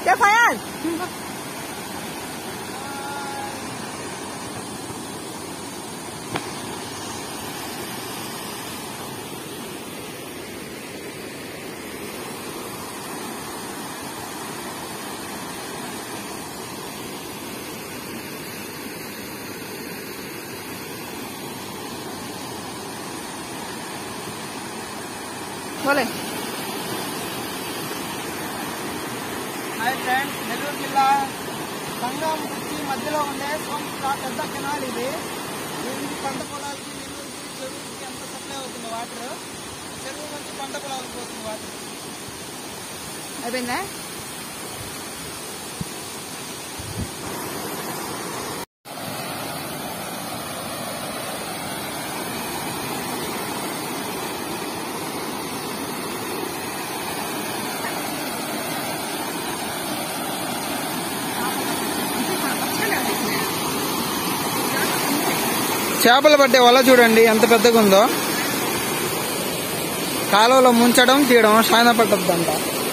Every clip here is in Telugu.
Chef Ayan. बोले హాయ్ ఫ్రెండ్స్ నెల్లూరు జిల్లా సంగం గుర్తి మధ్యలో ఉండే సోంపుర పెద్ద కెనాల్ ఇది దీనికి పంట పొలాలకి నెల్లూరుకి చెరువుకి అంత సప్లై అవుతుంది వాటర్ చెరువు నుంచి పంట పొలాలకు పోతుంది వాటర్ అయిపోయిందా చేపలు పట్టే వల చూడండి ఎంత పెద్దగా ఉందో కాలువలో ముంచడం తీయడం శాయన పట్టద్దంట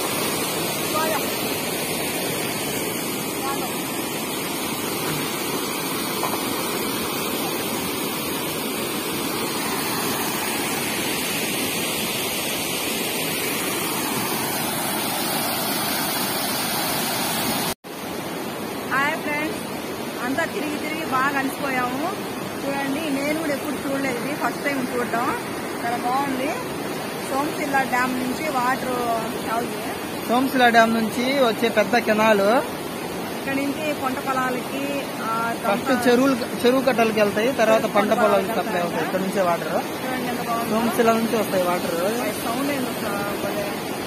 హాయ్ ఫ్రెండ్స్ అంతా తిరిగి తిరిగి బాగా అలసిపోయాము చూడండి నేను కూడా ఎప్పుడు చూడలేదు ఇది ఫస్ట్ టైం చూడటం చాలా బాగుంది సోమశిల్లా డ్యామ్ నుంచి వాటర్ అవుతుంది సోమశిల డ్యామ్ నుంచి వచ్చే పెద్ద కెనాల్ ఇక్కడ నుంచి పంట పొలాలకి ఆ, ఫస్ట్ దంత- చెరువులు చెరువు కట్టలకి వెళ్తాయి తర్వాత పంట పొలాలకి సప్లై అవుతాయి ఇక్కడ నుంచే వాటర్ చూడండి ఎంత బాగుంది సోమశిల నుంచి వస్తాయి వాటర్ సౌండ్ ఏందో చా- భలే.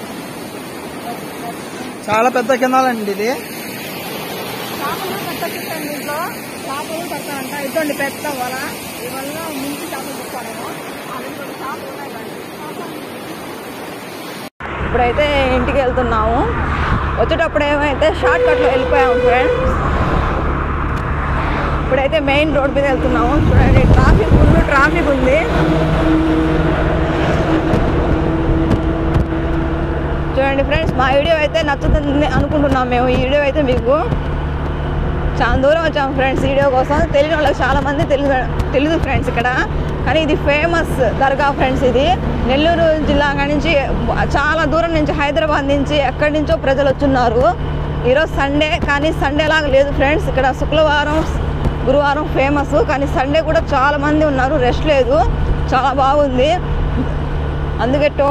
చాలా పెద్ద కెనాల్ అండి ఇది చేపలు పట్టండి ఇంట్లో చేపలు పడతానంట ఇదండి పెద్ద వల ఈ వల్ల ముందు చేపలు పట్టాడేమో ఆ రెండు రెండు చేపలు ఉన్నాయి కానీ ఇప్పుడైతే ఇంటికి వెళ్తున్నాము వచ్చేటప్పుడు ఏమైతే షార్ట్ కట్లో వెళ్ళిపోయాము ఫ్రెండ్స్ ఇప్పుడైతే మెయిన్ రోడ్ మీద వెళ్తున్నాము చూడండి ట్రాఫిక్ ఫుల్ ట్రాఫిక్ ఉంది చూడండి ఫ్రెండ్స్ మా వీడియో అయితే నచ్చుతుంది అనుకుంటున్నాం మేము ఈ వీడియో అయితే మీకు చాలా దూరం వచ్చాము ఫ్రెండ్స్ వీడియో కోసం తెలియని వాళ్ళకి చాలా మంది తెలుగు తెలుగు ఫ్రెండ్స్ ఇక్కడ కానీ ఇది ఫేమస్ దర్గా ఫ్రెండ్స్ ఇది నెల్లూరు జిల్లా నుంచి చాలా దూరం నుంచి హైదరాబాద్ నుంచి ఎక్కడి నుంచో ప్రజలు వచ్చున్నారు ఈరోజు సండే కానీ సండే లాగా లేదు ఫ్రెండ్స్ ఇక్కడ శుక్రవారం గురువారం ఫేమస్ కానీ సండే కూడా చాలా మంది ఉన్నారు రెస్ట్ లేదు చాలా బాగుంది అందుకే టో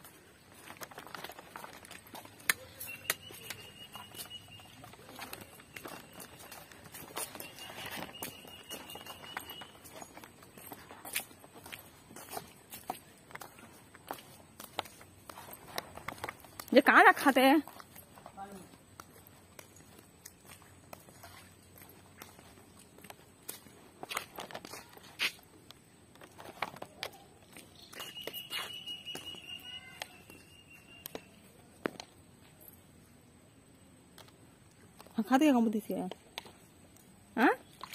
ये कहाँ रखा थे खाते क्या कंपटीशन हाँ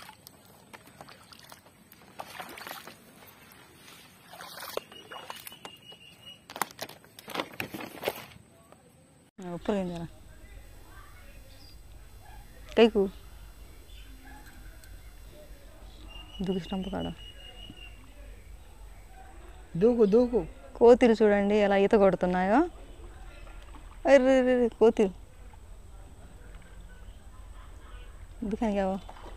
ऊपर गए जरा కైకు దూకిష్టం కాడ దూకు దూకు కోతిలు చూడండి ఎలా ఈత కొడుతున్నాయో అర్రే రే రే, కోతిలు దుకాణం కావా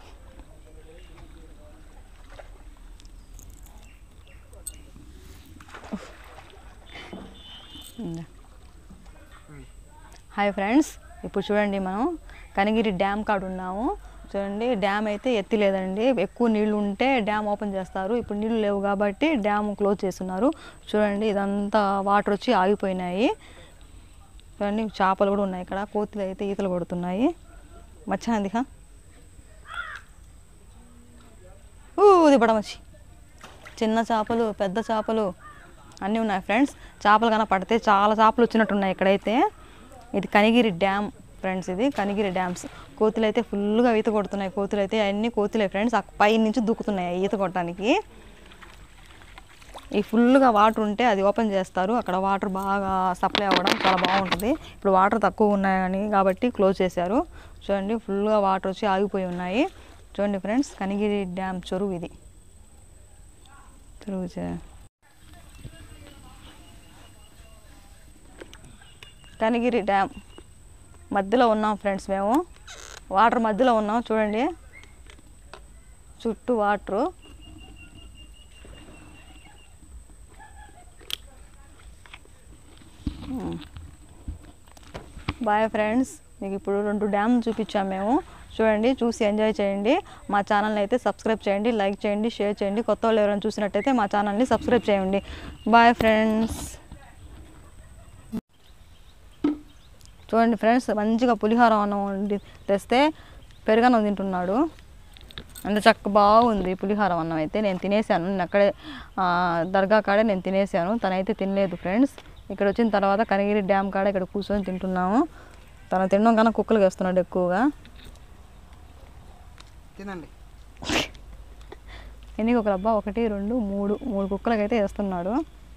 హాయ్ ఫ్రెండ్స్ ఇప్పుడు చూడండి మనం కనిగిరి డ్యామ్ కాడ ఉన్నాము చూడండి డ్యామ్ అయితే ఎత్తిలేదండి ఎక్కువ నీళ్లు ఉంటే డ్యామ్ ఓపెన్ చేస్తారు ఇప్పుడు నీళ్లు లేవు కాబట్టి డ్యామ్ క్లోజ్ చేస్తున్నారు చూడండి ఇదంతా వాటర్ వచ్చి ఆగిపోయినాయి చూడండి చేపలు కూడా ఉన్నాయి ఇక్కడ కోతులు అయితే ఈతలు కొడుతున్నాయి మచ్చాందికా ఊది పడమచ్చి చిన్న చేపలు పెద్ద చేపలు అన్నీ ఉన్నాయి ఫ్రెండ్స్ చేపలు కన్నా పడితే చాలా చేపలు వచ్చినట్టున్నాయి ఇక్కడైతే ఇది కనిగిరి డ్యామ్ ఫ్రెండ్స్ ఇది కనిగిరి డ్యామ్స్ కోతులు అయితే ఫుల్గా ఈత కొడుతున్నాయి కోతులు అయితే అన్ని కోతులే ఫ్రెండ్స్ ఆ పై నుంచి దూకుతున్నాయి ఈత కొట్టడానికి ఈ ఫుల్గా వాటర్ ఉంటే అది ఓపెన్ చేస్తారు అక్కడ వాటర్ బాగా సప్లై అవ్వడం చాలా బాగుంటుంది ఇప్పుడు వాటర్ తక్కువ ఉన్నాయని కాబట్టి క్లోజ్ చేశారు చూడండి ఫుల్గా వాటర్ వచ్చి ఆగిపోయి ఉన్నాయి చూడండి ఫ్రెండ్స్ కనిగిరి డ్యామ్ చెరువు ఇది చెరువు చే- కనిగిరి డ్యామ్ మధ్యలో ఉన్నాం ఫ్రెండ్స్ మేము వాటర్ మధ్యలో ఉన్నాం చూడండి చుట్టూ వాటరు బాయ్ ఫ్రెండ్స్ మీకు ఇప్పుడు రెండు డ్యామ్ చూపించాము మేము చూడండి చూసి ఎంజాయ్ చేయండి మా ఛానల్ని అయితే సబ్స్క్రైబ్ చేయండి లైక్ చేయండి షేర్ చేయండి కొత్త వాళ్ళు ఎవరైనా చూసినట్టయితే మా ఛానల్ని సబ్స్క్రైబ్ చేయండి బాయ్ ఫ్రెండ్స్ చూడండి ఫ్రెండ్స్ మంచిగా పులిహోర అన్నం వండి తెస్తే పెరుగన్నం తింటున్నాడు అంత చక్క బాగుంది పులిహోర అన్నం అయితే నేను తినేసాను నేను అక్కడే ఆ, దర్గా కాడే నేను తినేసాను తనైతే తినలేదు ఫ్రెండ్స్ ఇక్కడ వచ్చిన తర్వాత కనగిరి డ్యామ్ కాడ ఇక్కడ కూర్చొని తింటున్నాము తను తినడం కన్నా కుక్కలు వేస్తున్నాడు ఎక్కువగా తినండి ఎన్ని కుక్కలు అబ్బా ఒకటి రెండు మూడు మూడు కుక్కలకైతే వేస్తున్నాడు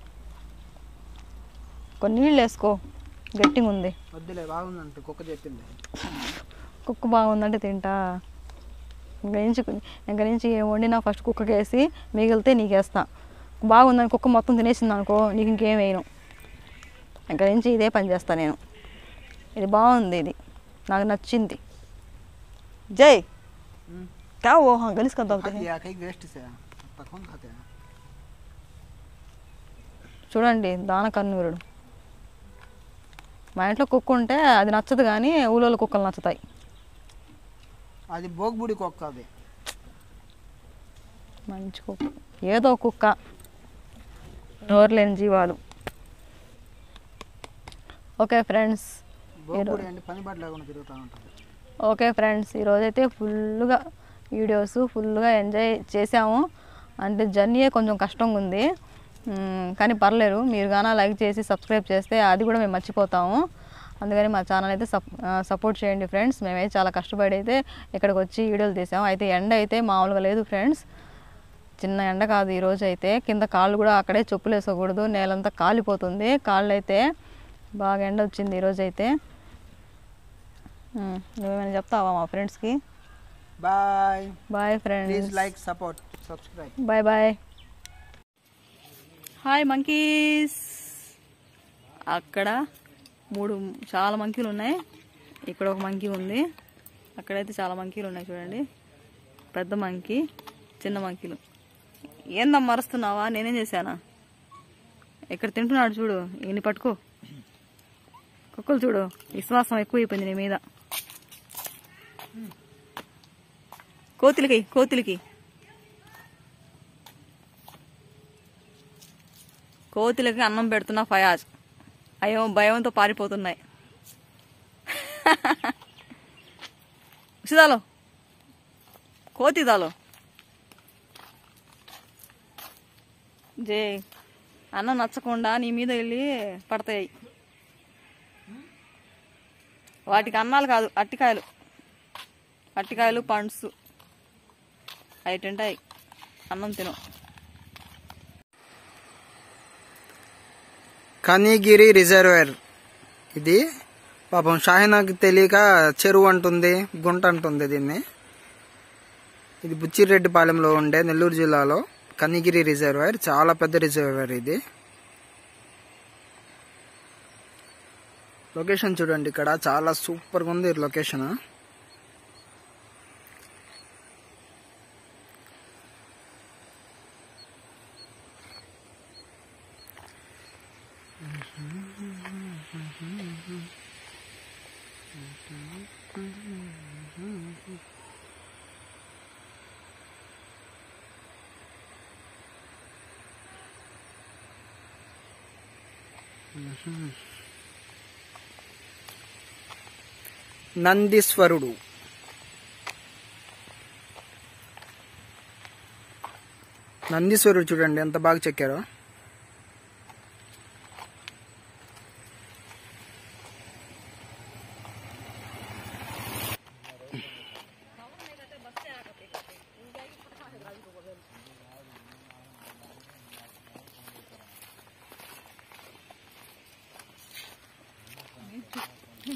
కొన్ని నీళ్ళు వేసుకో గట్టిగా ఉంది వద్దులే బాగుందంట కుక్క చెప్పింది కుక్క బాగుందంటే తింటా ఇంక నుంచి ఇంక నుంచి ఏం వండినా ఫస్ట్ కుక్కకి వేసి మిగిలితే నీకు వేస్తా బాగుందని కుక్క మొత్తం తినేసింది అనుకో నీకు ఇంకేం వేయను ఇంక నుంచి ఇదే పని చేస్తా నేను ఇది బాగుంది ఇది నాకు నచ్చింది జై क्या वो हाँ गलीस का दबते हैं या कहीं वेस्ट से तो कौन खाते हैं చూడండి దానకన్నూరుడు మా ఇంట్లో కుక్క ఉంటే అది నచ్చదు కానీ ఊళ్ళో కుక్కలు నచ్చుతాయి అది బోగ్బుడి కుక్క అది మంచి కుక్క ఏదో కుక్క నోరు లేని జీవాలు ఓకే ఫ్రెండ్స్ బోగ్బుడి అంటే పని బట్టి లేకుండా తిరుగుతూ ఉంటుంది ఓకే ఫ్రెండ్స్ ఈరోజైతే ఫుల్గా వీడియోస్ ఫుల్గా ఎంజాయ్ చేసాము అంటే జర్నీయే కొంచెం కష్టంగా ఉంది మ్మ్, కానీ పర్లేదు మీరు కానీ లైక్ చేసి సబ్స్క్రైబ్ చేస్తే అది కూడా మేము మర్చిపోతాము అందుకని మా ఛానల్ అయితే సప్ సపోర్ట్ చేయండి ఫ్రెండ్స్ మేమైతే చాలా కష్టపడి అయితే ఇక్కడికి వచ్చి వీడియోలు తీసాము అయితే ఎండ అయితే మామూలుగా లేదు ఫ్రెండ్స్ చిన్న ఎండ కాదు ఈరోజు అయితే కింద కాళ్ళు కూడా అక్కడే చెప్పులు వేసుకోకూడదు నేలంతా కాలిపోతుంది కాళ్ళు అయితే బాగా ఎండ వచ్చింది ఈరోజు అయితే మ్మ్. నువ్వేమైనా చెప్తావా మా ఫ్రెండ్స్కి bye bye please friends like support subscribe bye bye hi monkeys అక్కడ మూడు చాలా మంకీలు ఉన్నాయి ఇక్కడ ఒక మంకీ ఉంది అక్కడైతే చాలా మంకీలు ఉన్నాయి చూడండి పెద్ద మంకీ చిన్న మంకీలు ఏందమ్మా మరుస్తున్నావా నేనేం చేశానా ఇక్కడ తింటున్నాడు చూడు ఈయన పట్టుకో కుక్కలు చూడు విశ్వాసం ఎక్కువైపోయింది నీ మీద కోతులకి కోతులకి కోతులకి అన్నం పెడుతున్నా ఫయాజ్ అయ్యో భయంతో పారిపోతున్నాయి ఉసిదాలో కోతిదాలో జే అన్నం నచ్చకుండా నీ మీద వెళ్ళి పడతాయి వాటికి అన్నాలు కాదు అట్టికాయలు అట్టికాయలు పండ్స్ అవి తింటాయి అన్నం తిను కనిగిరి రిజర్వేర్ ఇది పాపం షాహినాకి తెలియక చెరువు అంటుంది గుంట అంటుంది దీన్ని ఇది బుచ్చిరెడ్డిపాలెంలో ఉండే నెల్లూరు జిల్లాలో కనిగిరి రిజర్వేర్ చాలా పెద్ద రిజర్వేర్ ఇది లొకేషన్ చూడండి ఇక్కడ చాలా సూపర్గా ఉంది ఈ లొకేషన్ నందీశ్వరుడు నందీశ్వరుడు చూడండి ఎంత బాగా చెక్కారో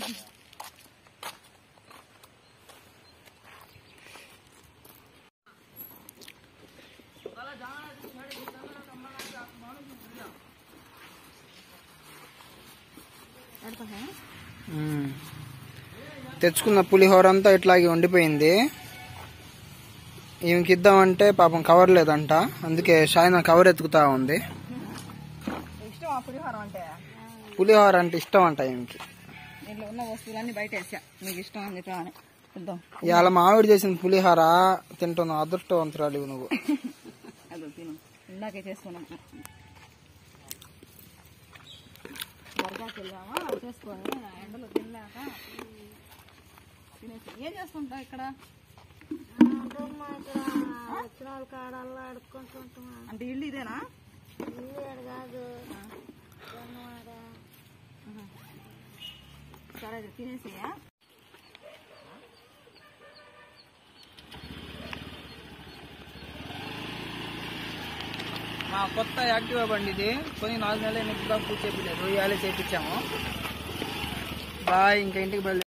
మ్మ్. తెచ్చుకున్న పులిహోర అంతా ఇట్లాగే ఉండిపోయింది ఈమెకి ఇద్దామంటే పాపం కవర్ లేదంట అందుకే షాయినా కవర్ ఎత్తుకుతా ఉంది ఇష్టం ఆ పులిహోరం అంటే పులిహోర అంటే ఇష్టం అంట ఈమెకి దీంట్లో ఉన్న వస్తువులన్నీ బయట వేసా మీకు ఇష్టం అని చెప్పి అని చూద్దాం ఇవాళ మావిడి చేసిన పులిహోర తింటున్నావు అదృష్టవంతురాలు నువ్వు అదో తిను ఇందాకే చేసుకున్నాం దర్గాకి వెళ్ళామా అవి చేసుకొని ఎండలో తిన్నాక తినేసి ఏం చేస్తుంటావు ఇక్కడ అంటే ఇల్లు ఇదేనా ఆహా. సరే అది తినేసేయా మా కొత్త యాక్టివా బండి ఇది కొని నాలుగు నెలలు ఎన్నిక పూర్తి చేపించారు ఇవాళ చేపించాము బాయ్ ఇంకా ఇంటికి బయలు